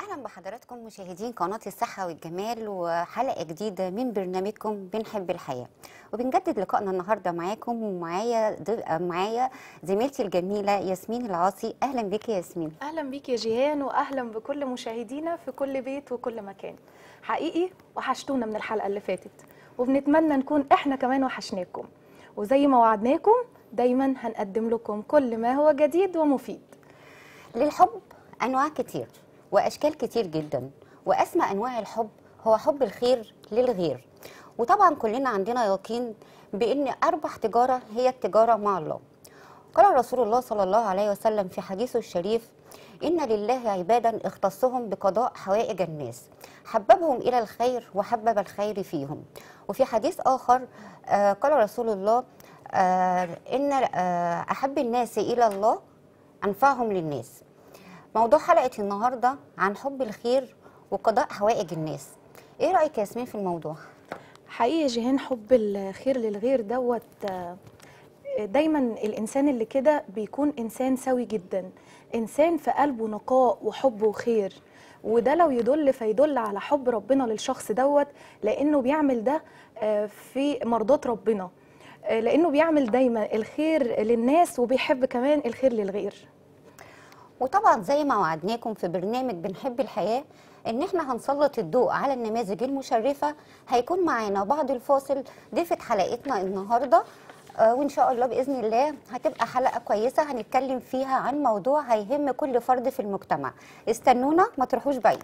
اهلا بحضراتكم مشاهدين قناه الصحه والجمال وحلقه جديده من برنامجكم بنحب الحياه وبنجدد لقائنا النهارده معاكم ومعايا ض- معايا زميلتي الجميله ياسمين العاصي اهلا بك يا ياسمين اهلا بيك يا جيهان واهلا بكل مشاهدينا في كل بيت وكل مكان حقيقي وحشتونا من الحلقه اللي فاتت وبنتمنى نكون احنا كمان وحشناكم وزي ما وعدناكم دايما هنقدم لكم كل ما هو جديد ومفيد للحب انواع كتير واشكال كتير جدا واسمى انواع الحب هو حب الخير للغير وطبعا كلنا عندنا يقين بان اربح تجاره هي التجاره مع الله قال رسول الله صلى الله عليه وسلم في حديثه الشريف إن لله عبادا اختصهم بقضاء حوائج الناس حببهم إلى الخير وحبب الخير فيهم وفي حديث آخر آه، قال رسول الله آه، إن آه، أحب الناس إلى الله أنفعهم للناس موضوع حلقة النهاردة عن حب الخير وقضاء حوائج الناس إيه رأيك يا ياسمين في الموضوع؟ حقيقي يا جيهان حب الخير للغير دوت آه، دايما الانسان اللي كده بيكون انسان سوي جدا انسان في قلبه نقاء وحب وخير وده لو يدل فيدل على حب ربنا للشخص دوت لانه بيعمل ده آه، في مرضات ربنا آه، لانه بيعمل دايما الخير للناس وبيحب كمان الخير للغير وطبعا زي ما وعدناكم في برنامج بنحب الحياة ان احنا هنسلط الضوء على النماذج المشرفة هيكون معانا بعد الفاصل ضيفة حلقتنا النهاردة آه، وان شاء الله باذن الله هتبقى حلقه كويسه هنتكلم فيها عن موضوع هيهم كل فرد في المجتمع استنونا ما تروحوش بعيد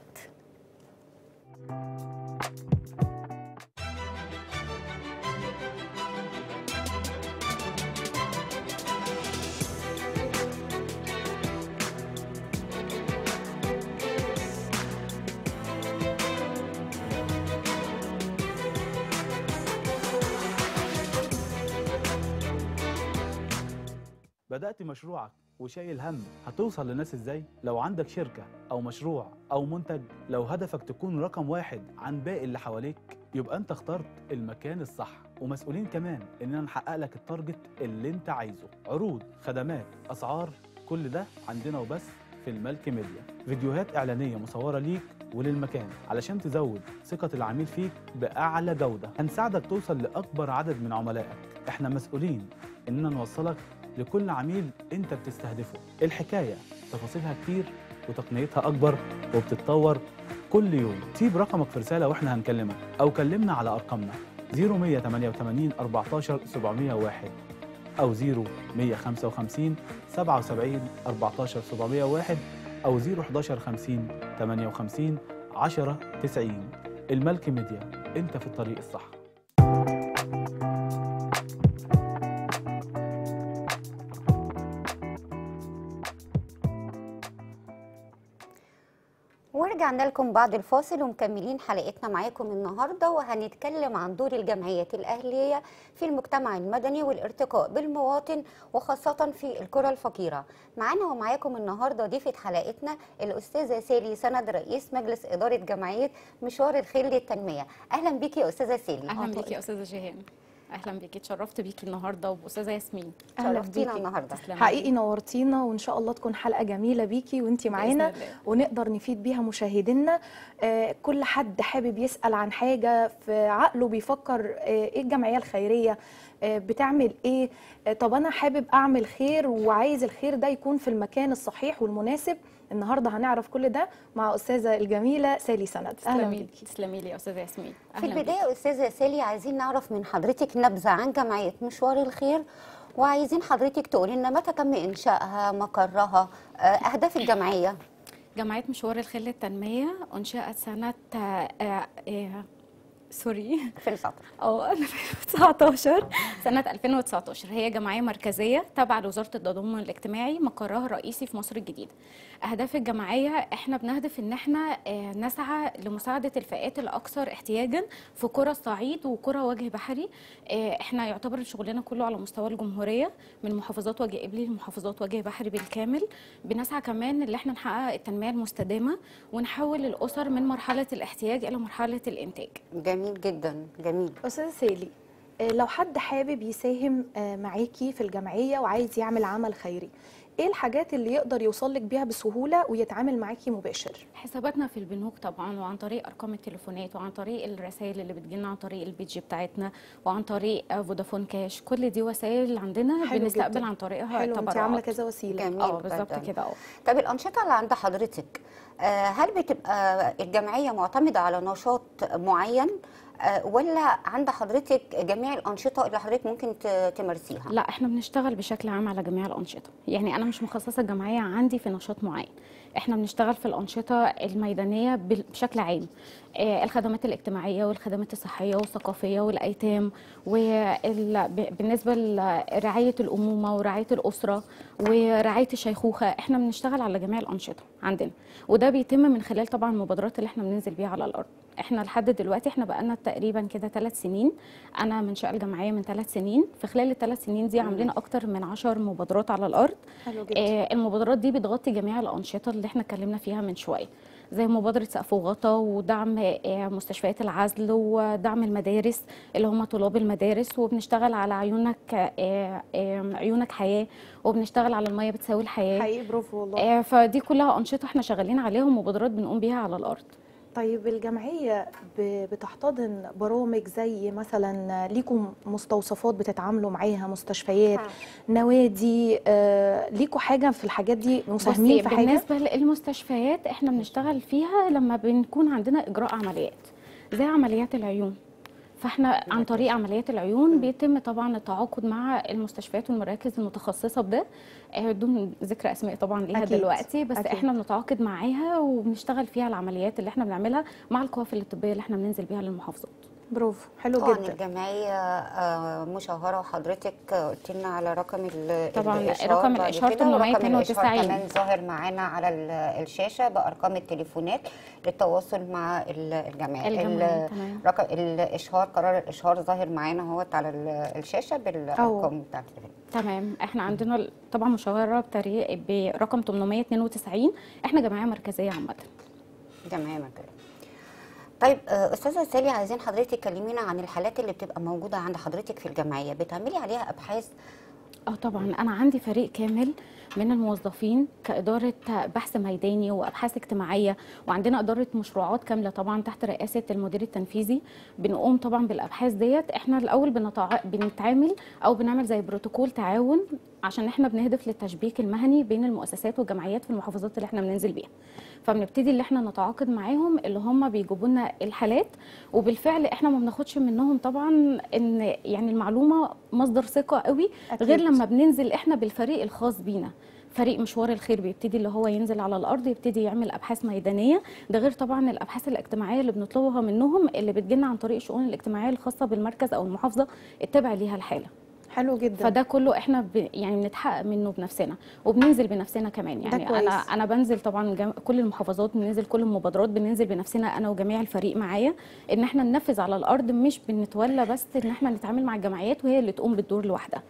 بدأت مشروعك وشايل هم هتوصل للناس ازاي؟ لو عندك شركة أو مشروع أو منتج لو هدفك تكون رقم واحد عن باقي اللي حواليك يبقى أنت اخترت المكان الصح ومسؤولين كمان إننا نحقق لك التارجت اللي أنت عايزه عروض خدمات أسعار كل ده عندنا وبس في الملك ميديا فيديوهات إعلانية مصورة ليك وللمكان علشان تزود ثقة العميل فيك بأعلى جودة هنساعدك توصل لأكبر عدد من عملائك احنا مسؤولين إننا نوصلك لكل عميل انت بتستهدفه الحكايه تفاصيلها كتير وتقنيتها اكبر وبتتطور كل يوم سيب رقمك في رساله واحنا هنكلمك او كلمنا على ارقامنا 0188 14 701 او 0155 77 14 701 او 011 50 58 10 90 الملك ميديا انت في الطريق الصح ورجعنا لكم بعد الفاصل ومكملين حلقتنا معاكم النهارده وهنتكلم عن دور الجمعيات الاهليه في المجتمع المدني والارتقاء بالمواطن وخاصه في القرى الفقيره. معانا ومعاكم النهارده ضيفه حلقتنا الاستاذه سالي سند رئيس مجلس اداره جمعيه مشوار الخير للتنميه. اهلا بيكي يا استاذه سالي. اهلا بيكي يا استاذه جيهان اهلا بيكي اتشرفت بيكي النهارده وباستاذه ياسمين أهلا شرفتينا بيكي. النهارده. تسلمي. حقيقي نورتينا وان شاء الله تكون حلقه جميله بيكي وانتي معانا بإذن الله. ونقدر نفيد بيها مشاهدينا آه، كل حد حابب يسال عن حاجه في عقله بيفكر آه، ايه الجمعيه الخيريه آه، بتعمل ايه آه، طب انا حابب اعمل خير وعايز الخير ده يكون في المكان الصحيح والمناسب النهارده هنعرف كل ده مع استاذه الجميله سالي سند اهلا تسلمي لي بيكي تسلمي لي يا استاذه ياسمين في أهلاً البداية يا أستاذة سالي عايزين نعرف من حضرتك نبذة عن جمعية مشوار الخير وعايزين حضرتك تقولي لنا متى تم إنشائها مقرها آه، أهداف الجمعية جمعيه مشوار الخير للتنميه انشئت سنه آه، آه، آه، سوري في السطر او 2019 سنه 2019 هي جمعيه مركزيه تابعه لوزاره التضامن الاجتماعي مقرها الرئيسي في مصر الجديده اهداف الجمعيه احنا بنهدف ان احنا آه، نسعى لمساعده الفئات الاكثر احتياجا في قرى الصعيد وقرى وجه بحري آه، احنا يعتبر شغلنا كله على مستوى الجمهوريه من محافظات وجه قبلي لمحافظات وجه بحري بالكامل بنسعى كمان ان احنا نحقق التنميه المستدامه ونحول الاسر من مرحله الاحتياج الى مرحله الانتاج جميل جدا جميل استاذه سالي آه، لو حد حابب يساهم آه، معاكي في الجمعيه وعايز يعمل عمل خيري ايه الحاجات اللي يقدر يوصل لك بيها بسهوله ويتعامل معاكي مباشر حساباتنا في البنوك طبعا وعن طريق ارقام التليفونات وعن طريق الرسائل اللي بتجيلنا عن طريق البيج بتاعتنا وعن طريق آه، فودافون كاش كل دي وسائل عندنا حلو بنستقبل جداً. عن طريقها حلو انت التبرعات. عامله كذا وسيله جميل اه بالظبط جداً. كده اه طب الأنشطة اللي عند حضرتك آه، هل بتبقى الجمعية معتمدة على نشاط معين آه، ولا عند حضرتك جميع الأنشطة اللي حضرتك ممكن ت- تمارسيها؟ لا احنا بنشتغل بشكل عام على جميع الانشطه يعني انا مش مخصصه الجمعيه عندي في نشاط معين احنا بنشتغل في الانشطه الميدانيه بال- بشكل عام آه، الخدمات الاجتماعيه والخدمات الصحيه والثقافيه والايتام وبالنسبه لرعايه الامومه ورعايه الاسره ورعايه الشيخوخه احنا بنشتغل على جميع الانشطه عندنا وده بيتم من خلال طبعا المبادرات اللي احنا بننزل بيها على الارض احنا لحد دلوقتي احنا بقالنا تقريبا كده ثلاث سنين انا منشأ الجمعيه من ثلاث سنين في خلال الثلاث سنين دي عاملين اكتر من عشر مبادرات على الارض حلو جدا آه المبادرات دي بتغطي جميع الانشطه اللي احنا اتكلمنا فيها من شويه زي مبادره سقف وغطا ودعم آه مستشفيات العزل ودعم المدارس اللي هم طلاب المدارس وبنشتغل على عيونك آه آه عيونك حياه وبنشتغل على الميه بتساوي الحياه حقيقي برافو والله آه فدي كلها انشطه احنا شغالين عليها ومبادرات بنقوم بيها على الارض طيب الجمعية ب- بتحتضن برامج زي مثلا ليكم مستوصفات بتتعاملوا معاها مستشفيات نوادي آه، ليكوا حاجة في الحاجات دي مساهمين بصي في حاجة بالنسبه للمستشفيات احنا بنشتغل فيها لما بنكون عندنا اجراء عمليات زي عمليات العيون فاحنا عن طريق عمليات العيون بيتم طبعا التعاقد مع المستشفيات والمراكز المتخصصه بده آه، دون ذكر اسماء طبعا ليها أكيد، دلوقتي بس أكيد. احنا بنتعاقد معاها وبنشتغل فيها العمليات اللي احنا بنعملها مع القوافل الطبيه اللي احنا بننزل بيها للمحافظات برافو حلو طبعا جدا الجمعية آه، مشهرة وحضرتك قلت لنا على رقم ال- طبعا الإشهار رقم بعد الإشهار كده، ورقم 892. الإشهار كمان ظاهر معانا على ال- الشاشة بأرقام التليفونات للتواصل مع ال- الجمعية الجمعية، ال- تمام. رقم الإشهار قرار الإشهار ظاهر معانا اهوت على ال- الشاشة بالأرقام بتاعت التليفون تمام احنا عندنا ال- طبعا مشاوره بطريق برقم 892 احنا جمعيه مركزيه عامه تمام كده طيب آه، استاذه سالي عايزين حضرتك تكلمينا عن الحالات اللي بتبقى موجوده عند حضرتك في الجمعيه بتعملي عليها ابحاث اه طبعا انا عندي فريق كامل من الموظفين كاداره بحث ميداني وابحاث اجتماعيه وعندنا اداره مشروعات كامله طبعا تحت رئاسه المدير التنفيذي بنقوم طبعا بالابحاث ديت احنا الاول بنتع... بنتعامل او بنعمل زي بروتوكول تعاون عشان احنا بنهدف للتشبيك المهني بين المؤسسات والجمعيات في المحافظات اللي احنا بننزل بيها فبنبتدي اللي احنا نتعاقد معاهم اللي هم بيجيبوا لنا الحالات وبالفعل احنا ما بناخدش منهم طبعا ان يعني المعلومه مصدر ثقه قوي أكيد. غير لما بننزل احنا بالفريق الخاص بينا فريق مشوار الخير بيبتدي اللي هو ينزل على الارض يبتدي يعمل ابحاث ميدانيه ده غير طبعا الابحاث الاجتماعيه اللي بنطلبها منهم اللي بتجيلنا عن طريق الشؤون الاجتماعيه الخاصه بالمركز او المحافظه التابع ليها الحاله حلو جدا فده كله احنا ب... يعني بنتحقق منه بنفسنا وبننزل بنفسنا كمان ده يعني كويس. انا انا بنزل طبعا جم... كل المحافظات بننزل كل المبادرات بننزل بنفسنا انا وجميع الفريق معايا ان احنا ننفذ على الارض مش بنتولى بس ان احنا نتعامل مع الجمعيات وهي اللي تقوم بالدور لوحدها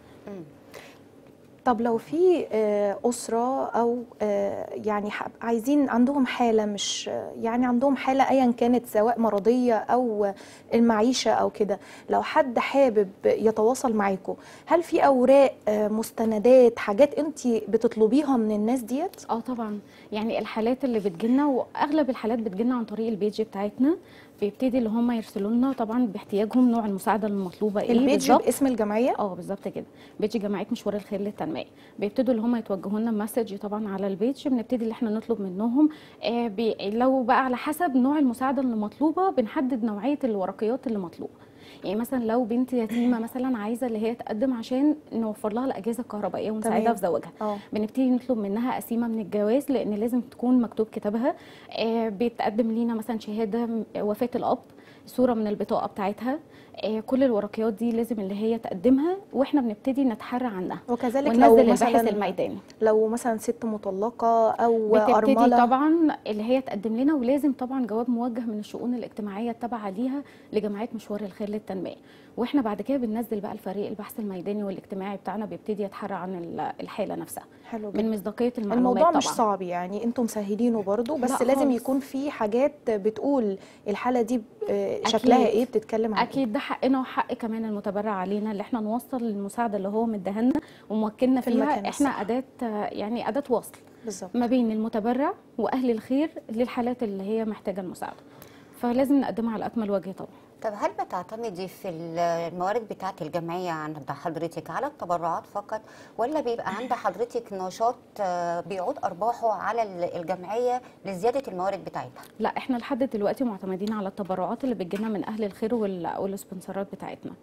طب لو في آه، أسرة أو آه، يعني ح- عايزين عندهم حالة مش يعني عندهم حالة أيا كانت سواء مرضية أو المعيشة أو كده لو حد حابب يتواصل معاكم هل في أوراق آه، مستندات حاجات أنت بتطلبيها من الناس ديت؟ اه طبعا يعني الحالات اللي بتجيلنا واغلب الحالات بتجيلنا عن طريق البيج بتاعتنا بيبتدي اللي هم يرسلوا لنا طبعا باحتياجهم نوع المساعده المطلوبه ايه البيج بالظبط باسم الجمعية؟ اه بالظبط كده بيج جمعيه مشوار الخير للتنميه بيبتدوا اللي هم يتوجهوا لنا مسج طبعا على البيج بنبتدي اللي احنا نطلب منهم آه بي لو بقى على حسب نوع المساعده اللي مطلوبه بنحدد نوعيه الورقيات اللي مطلوبه يعني مثلا لو بنت يتيمه مثلا عايزه اللي هي تقدم عشان نوفر لها الاجهزه الكهربائيه ونساعدها تمام. في زواجها اه بنبتدي نطلب منها قسيمه من الجواز لان لازم تكون مكتوب كتابها آه بيتقدم لينا مثلا شهاده م- وفاه الاب صوره من البطاقه بتاعتها آه كل الورقيات دي لازم اللي هي تقدمها واحنا بنبتدي نتحرى عنها وكذلك لو وننزل الباحث مثلا الميداني لو مثلا ست مطلقة أو بتبتدي أرملة طبعا اللي هي تقدم لنا ولازم طبعا جواب موجه من الشؤون الاجتماعيه التابعه ليها لجمعيه مشوار الخير للتنميه واحنا بعد كده بننزل بقى الفريق البحث الميداني والاجتماعي بتاعنا بيبتدي يتحرى عن ال- الحاله نفسها حلو جدا من مصداقيه المعلومات الموضوع طبعا مش صعب يعني انتم مسهلينه برضو بس لا لازم خالص. يكون في حاجات بتقول الحاله دي آه، شكلها أكيد. ايه بتتكلم عن اكيد ده حقنا وحق كمان المتبرع علينا اللي احنا نوصل المساعده اللي هو مديها وموكلنا في فيها المكان احنا الصح. اداه آه، يعني اداه وصل بالظبط ما بين المتبرع واهل الخير للحالات اللي هي محتاجه المساعده فلازم نقدمها على اكمل وجه طبعا طب هل بتعتمدي في الموارد بتاعه الجمعيه عند حضرتك على التبرعات فقط ولا بيبقى عند حضرتك نشاط آه، بيعود ارباحه على ال- الجمعيه لزياده الموارد بتاعتها لا احنا لحد دلوقتي معتمدين على التبرعات اللي بتجينا من اهل الخير وال- والسبونسرات بتاعتنا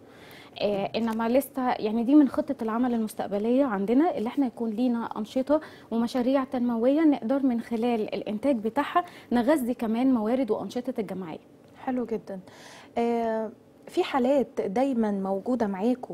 آه انما لسه يعني دي من خطه العمل المستقبليه عندنا اللي احنا يكون لينا انشطه ومشاريع تنمويه نقدر من خلال الانتاج بتاعها نغذي كمان موارد وانشطه الجمعيه حلو جدا آه في حالات دايما موجوده معاكم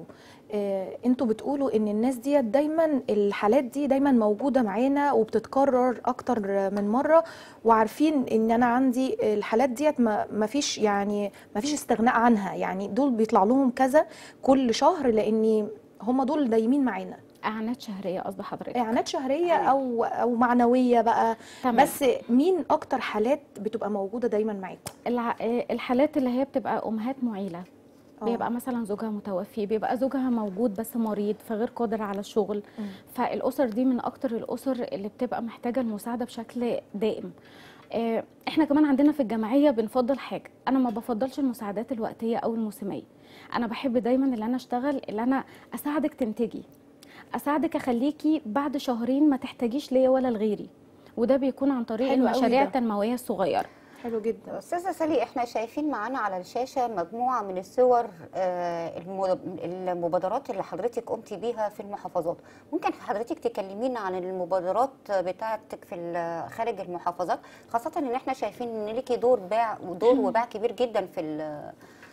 آه انتوا بتقولوا ان الناس دي دايما الحالات دي دايما موجوده معانا وبتتكرر اكتر من مره وعارفين ان انا عندي الحالات ديت ما ما فيش يعني ما فيش استغناء عنها يعني دول بيطلع لهم كذا كل شهر لان هم دول دايمين معانا اعانات شهريه قصد حضرتك اعانات شهريه أيوة. او او معنويه بقى تمام. بس مين اكتر حالات بتبقى موجوده دايما معاكم الع- آه، الحالات اللي هي بتبقى امهات معيله آه. بيبقى مثلا زوجها متوفي بيبقى زوجها موجود بس مريض فغير قادر على الشغل مم. فالاسر دي من اكتر الاسر اللي بتبقى محتاجه المساعده بشكل دائم آه، احنا كمان عندنا في الجمعيه بنفضل حاجه انا ما بفضلش المساعدات الوقتيه او الموسميه انا بحب دايما ان انا اشتغل اللي انا اساعدك تنتجي اساعدك اخليكي بعد شهرين ما تحتاجيش ليا ولا لغيري وده بيكون عن طريق حلو قوي المشاريع ده. التنمويه الصغيره حلو جدا استاذه سالي احنا شايفين معانا على الشاشه مجموعه من الصور آه، المو- المبادرات اللي حضرتك قمتي بيها في المحافظات ممكن حضرتك تكلمينا عن المبادرات بتاعتك في ال- خارج المحافظات خاصه ان احنا شايفين ان ليكي دور باع ودور وباع كبير جدا في ال-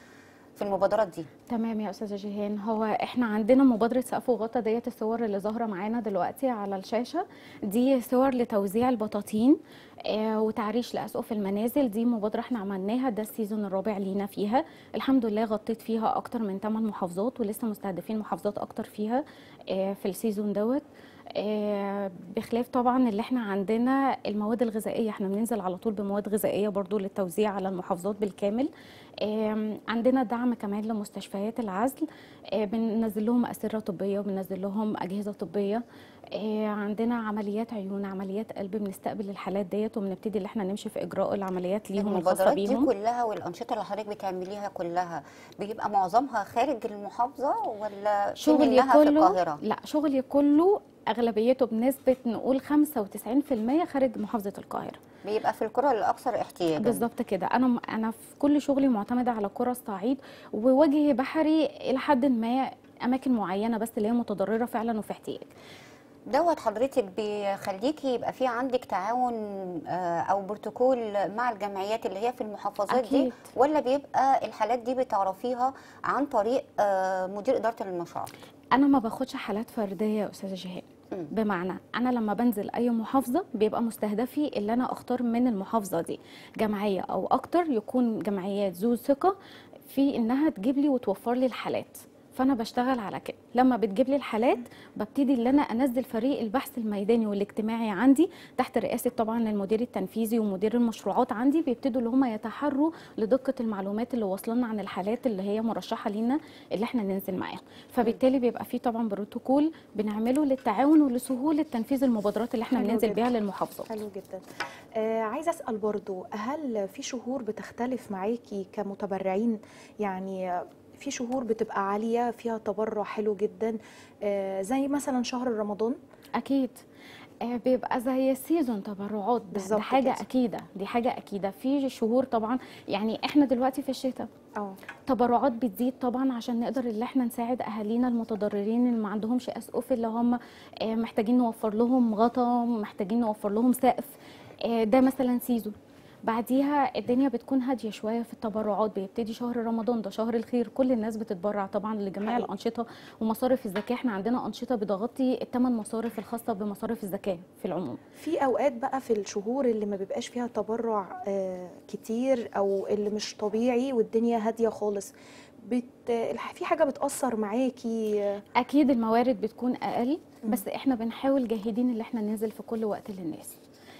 في المبادرات دي تمام يا استاذه جيهان هو احنا عندنا مبادره سقف وغطا ديت الصور اللي ظاهره معانا دلوقتي على الشاشه دي صور لتوزيع البطاطين آه وتعريش لاسقف المنازل دي مبادره احنا عملناها ده السيزون الرابع لينا فيها الحمد لله غطيت فيها اكتر من 8 محافظات ولسه مستهدفين محافظات اكتر فيها آه في السيزون دوت آه، بخلاف طبعا اللي احنا عندنا المواد الغذائيه احنا بننزل على طول بمواد غذائيه برضو للتوزيع على المحافظات بالكامل آم، عندنا دعم كمان لمستشفيات العزل آه، بننزل لهم اسره طبيه وبننزل لهم اجهزه طبيه آه، عندنا عمليات عيون عمليات قلب بنستقبل الحالات ديت وبنبتدي ان احنا نمشي في اجراء العمليات ليهم الخاصه المبادرات دي بيهم كلها والانشطه اللي حضرتك بتعمليها كلها بيبقى معظمها خارج المحافظه ولا في شغلي منها في كله القاهره لا شغلي كله اغلبيته بنسبه نقول 95% خارج محافظه القاهره بيبقى في القرى الاكثر احتياجا بالظبط كده انا انا في كل شغلي معتمده على قرى الصعيد ووجه بحري الى حد ما اماكن معينه بس اللي هي متضرره فعلا وفي احتياج دوت حضرتك بيخليكي يبقى في عندك تعاون آه، او بروتوكول مع الجمعيات اللي هي في المحافظات دي أكيد. ولا بيبقى الحالات دي بتعرفيها عن طريق آه، مدير اداره المشروع انا ما باخدش حالات فرديه يا استاذه جيهان مم. بمعنى انا لما بنزل اي محافظه بيبقى مستهدفي اللي انا اختار من المحافظه دي جمعيه او اكتر يكون جمعيات ذو ثقه في انها تجيب لي وتوفر لي الحالات فانا بشتغل على كده لما بتجيب لي الحالات ببتدي ان انا انزل فريق البحث الميداني والاجتماعي عندي تحت رئاسه طبعا المدير التنفيذي ومدير المشروعات عندي بيبتدوا اللي هم يتحروا لدقه المعلومات اللي واصلنا عن الحالات اللي هي مرشحه لينا اللي احنا ننزل معاها فبالتالي بيبقى في طبعا بروتوكول بنعمله للتعاون ولسهوله تنفيذ المبادرات اللي احنا حلو بننزل جدا. بيها للمحافظات حلو جدا آه عايزه اسال برضو هل في شهور بتختلف معاكي كمتبرعين يعني آه، في شهور بتبقى عاليه فيها تبرع حلو جدا آه زي مثلا شهر رمضان اكيد آه، بيبقى زي سيزون تبرعات ده, بالظبط ده حاجه كده. اكيده دي حاجه اكيده في شهور طبعا يعني احنا دلوقتي في الشتاء اه تبرعات بتزيد طبعا عشان نقدر اللي احنا نساعد اهالينا المتضررين اللي ما عندهمش اسقف اللي هم آه، محتاجين نوفر لهم غطا محتاجين نوفر لهم سقف آه، ده مثلا سيزون بعديها الدنيا بتكون هاديه شويه في التبرعات بيبتدي شهر رمضان ده شهر الخير كل الناس بتتبرع طبعا لجميع حقيقي. الانشطه ومصارف الزكاه احنا عندنا انشطه بتغطي الثمان مصارف الخاصه بمصارف الزكاه في العموم في اوقات بقى في الشهور اللي ما بيبقاش فيها تبرع آه كتير او اللي مش طبيعي والدنيا هاديه خالص بت... الح- في حاجه بتاثر معاكي آه، اكيد الموارد بتكون اقل بس احنا بنحاول جاهدين اللي احنا ننزل في كل وقت للناس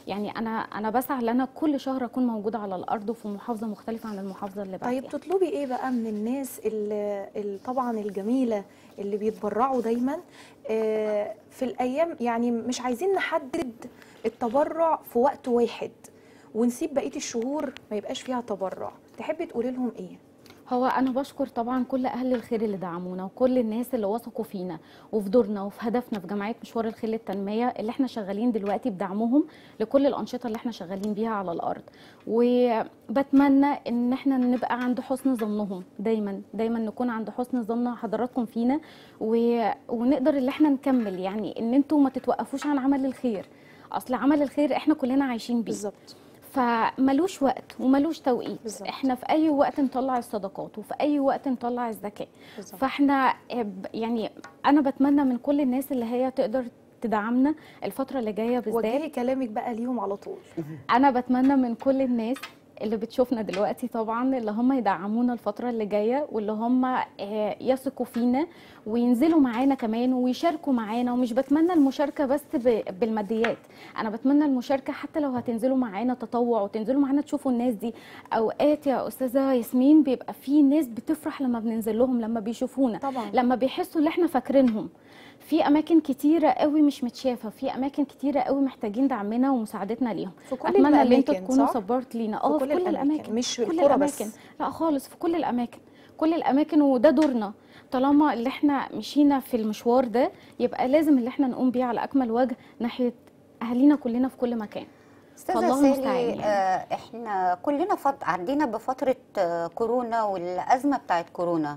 يعني انا انا بسعى ان انا كل شهر اكون موجوده على الارض وفي محافظه مختلفه عن المحافظه اللي طيب بعديها تطلبي ايه بقى من الناس اللي اللي طبعا الجميله اللي بيتبرعوا دايما آه، في الايام يعني مش عايزين نحدد التبرع في وقت واحد ونسيب بقيه الشهور ما يبقاش فيها تبرع تحبي تقولي لهم ايه هو انا بشكر طبعا كل اهل الخير اللي دعمونا وكل الناس اللي وثقوا فينا وفي دورنا وفي هدفنا في جمعيه مشوار الخير للتنميه اللي احنا شغالين دلوقتي بدعمهم لكل الانشطه اللي احنا شغالين بيها على الارض وبتمنى ان احنا نبقى عند حسن ظنهم دايما دايما نكون عند حسن ظن حضراتكم فينا و... ونقدر ان احنا نكمل يعني ان انتوا ما تتوقفوش عن عمل الخير اصل عمل الخير احنا كلنا عايشين بيه بالظبط فملوش وقت وملوش توقيت بالظبط. احنا في اي وقت نطلع الصدقات وفي اي وقت نطلع الزكاه بالظبط فاحنا ب- يعني انا بتمنى من كل الناس اللي هي تقدر تدعمنا الفتره اللي جايه بالذات وجهي كلامك بقى ليهم على طول انا بتمنى من كل الناس اللي بتشوفنا دلوقتي طبعا اللي هم يدعمونا الفترة اللي جاية واللي هم آه، يثقوا فينا وينزلوا معانا كمان ويشاركوا معانا ومش بتمنى المشاركة بس ب- بالماديات أنا بتمنى المشاركة حتى لو هتنزلوا معانا تطوع وتنزلوا معانا تشوفوا الناس دي أوقات يا أستاذة ياسمين بيبقى في ناس بتفرح لما بننزل لهم لما بيشوفونا طبعا لما بيحسوا ان احنا فاكرينهم في اماكن كتيره قوي مش متشافه في اماكن كتيره قوي محتاجين دعمنا ومساعدتنا ليهم في كل اتمنى ان انتوا الاماكن تكونوا صح سبورت لينا في اه كل الأماكن، مش في كل القرى بس. الاماكن لا خالص في كل الاماكن كل الاماكن وده دورنا طالما اللي احنا مشينا في المشوار ده يبقى لازم اللي احنا نقوم بيه على اكمل وجه ناحيه اهالينا كلنا في كل مكان استاذه فالله سالي المستعان يعني. آه، احنا كلنا فض... عدينا بفتره آه، كورونا والازمه بتاعت كورونا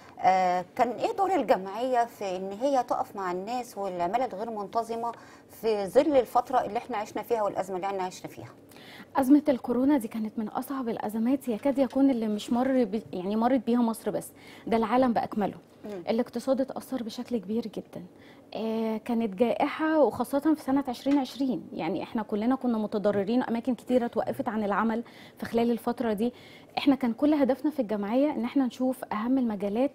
آه، كان ايه دور الجمعيه في ان هي تقف مع الناس والعماله الغير منتظمه في ظل الفتره اللي احنا عشنا فيها والازمه اللي احنا عشنا فيها أزمة الكورونا دي كانت من أصعب الأزمات يكاد يكون اللي مش مر بي يعني مرت بيها مصر بس ده العالم بأكمله مم. الاقتصاد اتأثر بشكل كبير جدا آه كانت جائحة وخاصة في سنة 2020 يعني احنا كلنا كنا متضررين أماكن كتيرة توقفت عن العمل في خلال الفترة دي احنا كان كل هدفنا في الجمعية ان احنا نشوف أهم المجالات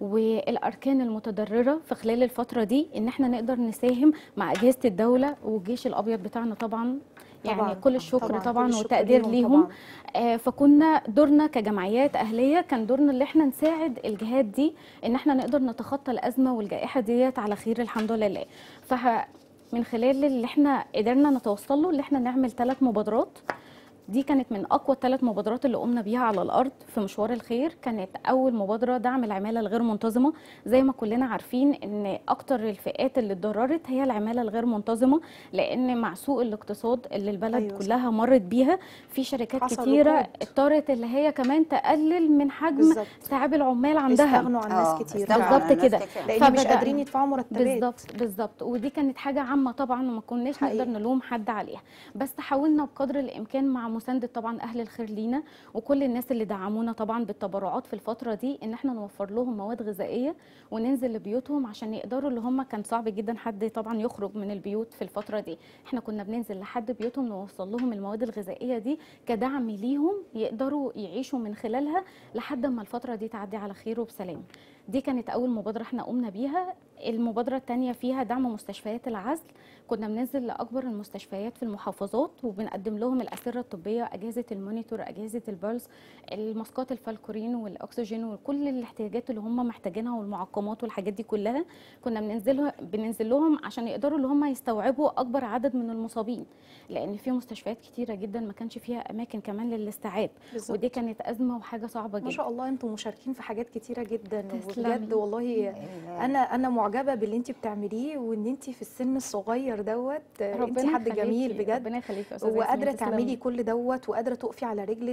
والأركان المتضررة في خلال الفترة دي ان احنا نقدر نساهم مع أجهزة الدولة والجيش الأبيض بتاعنا طبعا يعني طبعاً، كل الشكر طبعا, كل طبعا الشكر وتقدير ليهم طبعاً. آه، فكنا دورنا كجمعيات اهليه كان دورنا اللي احنا نساعد الجهات دي ان احنا نقدر نتخطى الازمه والجائحه ديت على خير الحمد لله فه من خلال اللي احنا قدرنا نتوصل له اللي احنا نعمل ثلاث مبادرات دي كانت من اقوى الثلاث مبادرات اللي قمنا بيها على الارض في مشوار الخير كانت اول مبادره دعم العماله الغير منتظمه زي ما كلنا عارفين ان اكتر الفئات اللي اتضررت هي العماله الغير منتظمه لان مع سوء الاقتصاد اللي البلد أيوة أيوة صح. كلها مرت بيها في شركات حصل كتيره ركود. اضطرت اللي هي كمان تقلل من حجم بالظبط استيعاب العمال عندها استغنوا عن آه، ناس كتير استغنوا فعلاً. عن بالظبط ناس كده. كتير. لان مش فبدأنا. قادرين يدفعوا مرتبات بالظبط بالظبط ودي كانت حاجه عامه طبعا وما كناش حقيقي. نقدر نلوم حد عليها بس حاولنا بقدر الامكان مع مسانده طبعا اهل الخير لينا وكل الناس اللي دعمونا طبعا بالتبرعات في الفتره دي ان احنا نوفر لهم مواد غذائيه وننزل لبيوتهم عشان يقدروا اللي هم كان صعب جدا حد طبعا يخرج من البيوت في الفتره دي احنا كنا بننزل لحد بيوتهم نوصل لهم المواد الغذائيه دي كدعم ليهم يقدروا يعيشوا من خلالها لحد ما الفتره دي تعدي على خير وبسلام دي كانت اول مبادره احنا قمنا بيها المبادره الثانيه فيها دعم مستشفيات العزل كنا بننزل لاكبر المستشفيات في المحافظات وبنقدم لهم الاسره الطبيه اجهزه المونيتور اجهزه البلس الماسكات الفالكورين والاكسجين وكل الاحتياجات اللي هم محتاجينها والمعقمات والحاجات دي كلها كنا بننزل بننزل لهم عشان يقدروا اللي هم يستوعبوا اكبر عدد من المصابين لان في مستشفيات كتيره جدا ما كانش فيها اماكن كمان للاستيعاب بالظبط. ودي كانت ازمه وحاجه صعبه ما جدا شاء الله انتم مشاركين في حاجات كتيره جدا تسلمي. وبجد والله ال- انا انا معجبه باللي انت بتعمليه وان انت في السن الصغير دوت انت ربنا حد يخليكي، جميل بجد ربنا يخليكي يا أستاذة وقادره ياسمين، تسلمي. تعملي كل دوت وقادره تقفي على رجلك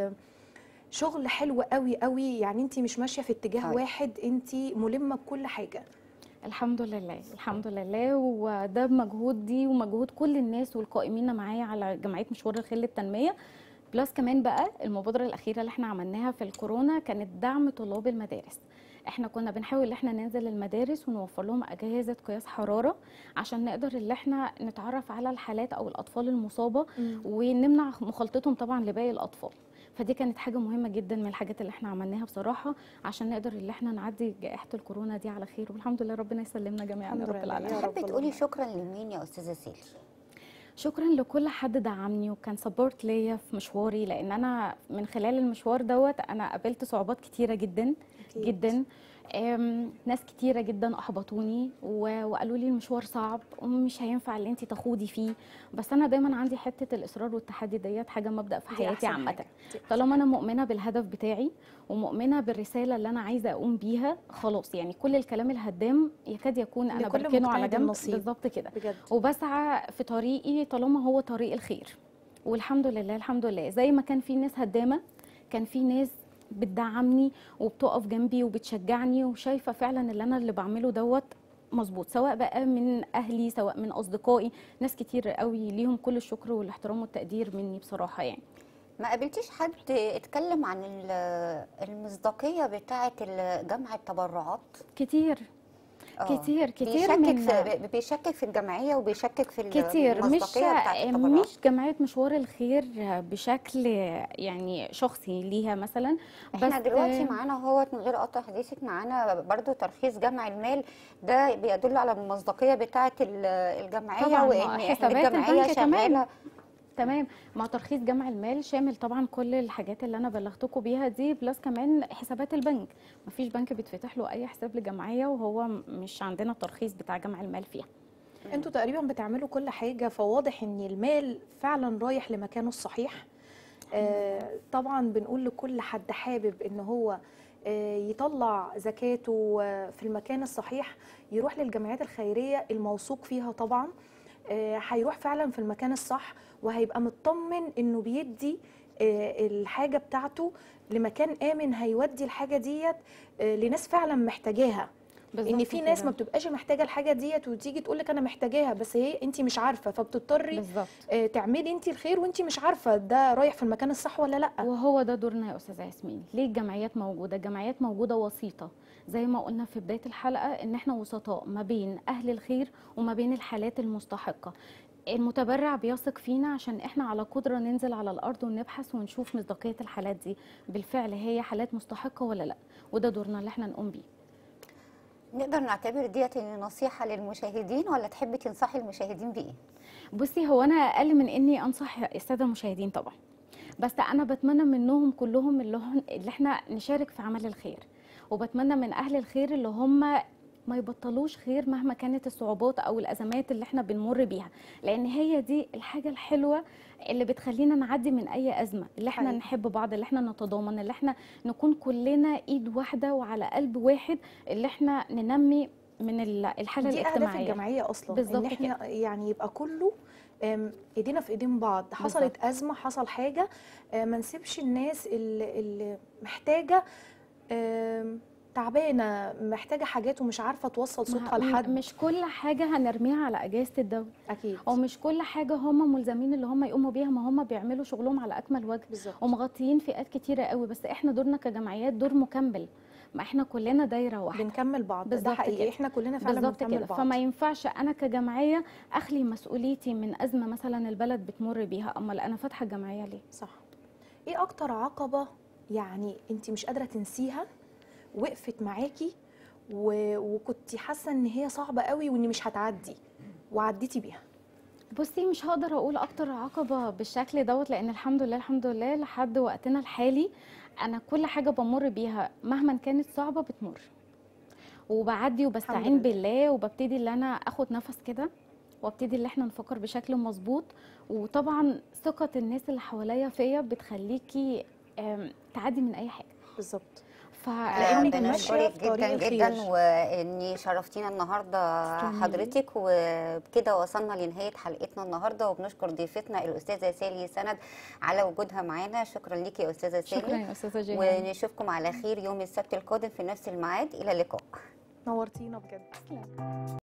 وشغل حلو قوي قوي يعني انت مش ماشيه في اتجاه طيب. واحد انت ملمه بكل حاجه الحمد لله الحمد لله وده بمجهود دي ومجهود كل الناس والقائمين معايا على جمعيه مشوار الخير للتنميه بلس كمان بقى المبادره الاخيره اللي احنا عملناها في الكورونا كانت دعم طلاب المدارس احنا كنا بنحاول ان احنا ننزل المدارس ونوفر لهم اجهزه قياس حراره عشان نقدر ان احنا نتعرف على الحالات او الاطفال المصابه ونمنع مخالطتهم طبعا لباقي الاطفال فدي كانت حاجه مهمه جدا من الحاجات اللي احنا عملناها بصراحه عشان نقدر ان احنا نعدي جائحه الكورونا دي على خير والحمد لله ربنا يسلمنا جميعا يا الحمد رب لله، العالمين يا رب. تحبي تقولي شكرا لمين يا استاذه سالي شكرا لكل حد دعمني وكان سبورت ليا في مشواري لان انا من خلال المشوار دوت انا قابلت صعوبات كتيره جدا أكيد. جدا أم، ناس كتيره جدا احبطوني و- وقالوا لي المشوار صعب ومش هينفع اللي انت تخوضي فيه بس انا دايما عندي حته الاصرار والتحدي ديت حاجه مبدا في دي حياتي أحسن عامه حاجة. دي أحسن طالما انا مؤمنه بالهدف بتاعي ومؤمنه بالرساله اللي انا عايزه اقوم بيها خلاص يعني كل الكلام الهدام يكاد يكون انا لكل بركنه على مجتهد جنب نصيب. بالظبط كده بجد وبسعى في طريقي طالما هو طريق الخير والحمد لله الحمد لله زي ما كان في ناس هدامه كان في ناس بتدعمني وبتقف جنبي وبتشجعني وشايفه فعلا اللي انا اللي بعمله دوت مظبوط سواء بقى من اهلي سواء من اصدقائي ناس كتير قوي ليهم كل الشكر والاحترام والتقدير مني بصراحه يعني ما قابلتيش حد اتكلم عن ال- المصداقيه بتاعه ال- جمع التبرعات كتير آه. كتير كتير بيشكك من في بيشكك في الجمعيه وبيشكك في ال- كتير مش المصداقيه بتاعه التبرعات مش جمعيه مشوار الخير بشكل يعني شخصي ليها مثلا احنا بس- دلوقتي معانا هو من غير قطع حديثك معانا برضو ترخيص جمع المال ده بيدل على المصداقيه بتاعه ال- الجمعيه طبعاً، وان حسابات إحنا الجمعيه البنك كمان. شغاله تمام مع ترخيص جمع المال شامل طبعا كل الحاجات اللي انا بلغتكم بيها دي بلس كمان حسابات البنك مفيش بنك بيتفتح له اي حساب لجمعيه وهو م- مش عندنا الترخيص بتاع جمع المال فيها انتوا تقريبا بتعملوا كل حاجه فواضح ان المال فعلا رايح لمكانه الصحيح آه طبعا بنقول لكل حد حابب ان هو آه يطلع زكاته آه، في المكان الصحيح يروح للجمعيات الخيريه الموثوق فيها طبعا آه، هيروح فعلا في المكان الصح وهيبقى مطمن انه بيدي آه، الحاجه بتاعته لمكان امن هيودي الحاجه ديت آه، لناس فعلا محتاجاها ان بالظبط في ناس كده. ما بتبقاش محتاجه الحاجه ديت وتيجي تقول لك انا محتاجاها بس هي انت مش عارفه فبتضطري بالظبط آه، تعملي انت الخير وانت مش عارفه ده رايح في المكان الصح ولا لا وهو ده دورنا يا استاذه ياسمين ليه الجمعيات موجوده الجمعيات موجوده وسيطه زي ما قلنا في بدايه الحلقه ان احنا وسطاء ما بين اهل الخير وما بين الحالات المستحقه المتبرع بيثق فينا عشان احنا على قدره ننزل على الارض ونبحث ونشوف مصداقيه الحالات دي بالفعل هي حالات مستحقه ولا لا وده دورنا اللي احنا نقوم بيه نقدر نعتبر ديت إن نصيحه للمشاهدين ولا تحبي تنصحي المشاهدين بايه بصي هو انا اقل من اني انصح الساده المشاهدين طبعا بس انا بتمنى منهم كلهم اللي, هم اللي احنا نشارك في عمل الخير وبتمنى من اهل الخير اللي هم ما يبطلوش خير مهما كانت الصعوبات او الازمات اللي احنا بنمر بيها لان هي دي الحاجه الحلوه اللي بتخلينا نعدي من اي ازمه اللي احنا حقيقي. نحب بعض اللي احنا نتضامن اللي احنا نكون كلنا ايد واحده وعلى قلب واحد اللي احنا ننمي من ال- الحاله دي اهداف الاجتماعيه الجمعيه اصلا بالظبط ان احنا يعني يبقى كله آم، ايدينا في ايدين بعض حصلت ازمه حصل حاجه آه، ما نسيبش الناس اللي, اللي محتاجه آم، تعبانه محتاجه حاجات ومش عارفه توصل صوتها ما- لحد مش كل حاجه هنرميها على اجهزه الدوله اكيد او مش كل حاجه هم ملزمين اللي هم يقوموا بيها ما هم بيعملوا شغلهم على اكمل وجه بالظبط ومغطيين فئات كتيره قوي بس احنا دورنا كجمعيات دور مكمل ما احنا كلنا دايره واحده بنكمل بعض ده بالظبط حقيقي كده. احنا كلنا فعلا بالظبط بنكمل كده بعض فما ينفعش انا كجمعيه اخلي مسؤوليتي من ازمه مثلا البلد بتمر بيها امال انا فاتحه جمعيه ليه صح ايه اكتر عقبه يعني انت مش قادره تنسيها وقفت معاكي و... وكنتي حاسه ان هي صعبه قوي وان مش هتعدي وعديتي بيها بصي مش هقدر اقول اكتر عقبه بالشكل دوت لان الحمد لله الحمد لله لحد وقتنا الحالي انا كل حاجه بمر بيها مهما كانت صعبه بتمر وبعدي وبستعين لله. بالله وببتدي اللي انا اخد نفس كده وابتدي اللي احنا نفكر بشكل مظبوط وطبعا ثقه الناس اللي حواليا فيا بتخليكي آم، تعدي من اي حاجه بالظبط فلانك آه، ماشيه بنشكرك في طريق جدا جدا الخير. واني شرفتينا النهارده تسلمي. حضرتك وبكده وصلنا لنهايه حلقتنا النهارده وبنشكر ضيفتنا الاستاذه سالي سند على وجودها معانا شكرا ليكي يا استاذه شكرا سالي يا استاذه جيهان ونشوفكم على خير يوم السبت القادم في نفس الميعاد الى اللقاء نورتينا بجد